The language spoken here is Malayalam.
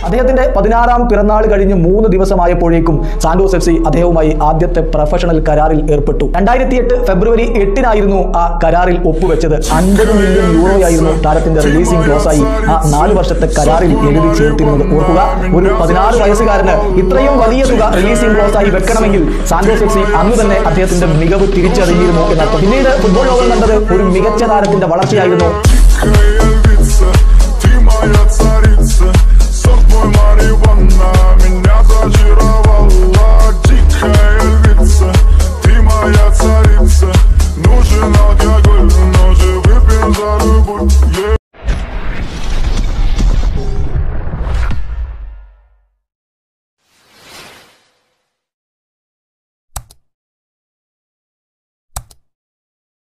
അദ്ദേഹത്തിന്റെ പതിനാറാം പിറന്നാൾ കഴിഞ്ഞ് മൂന്ന് ദിവസമായപ്പോഴേക്കും സാന്റോസ് എഫ് സി അദ്ദേഹവുമായി ആദ്യത്തെ പ്രൊഫഷണൽ കരാറിൽ ഏർപ്പെട്ടു രണ്ടായിരത്തി എട്ട് ഫെബ്രുവരി എട്ടിനായിരുന്നു ആ കരാറിൽ ഒപ്പുവെച്ചത് അൻപത് മില്യൺ യൂറോയായിരുന്നു താരത്തിന്റെ റിലീസിംഗ് ക്ലോസായി ആ നാല് വർഷത്തെ കരാറിൽ എഴുതി ചേർത്തിരുന്നത് ഓർക്കുക ഒരു പതിനാറ് വയസ്സുകാരന് ഇത്രയും വലിയ തുക റിലീസിംഗ് ക്ലോസായി വെക്കണമെങ്കിൽ സാന്റോസ് എഫ് സി അന്ന് തന്നെ അദ്ദേഹത്തിന്റെ മികവ് തിരിച്ചറിഞ്ഞിരുന്നു എന്നർത്ഥം പിന്നീട് ഫുട്ബോൾ ലോകം കണ്ടത് ഒരു മികച്ച താരത്തിന്റെ വളർച്ചയായിരുന്നു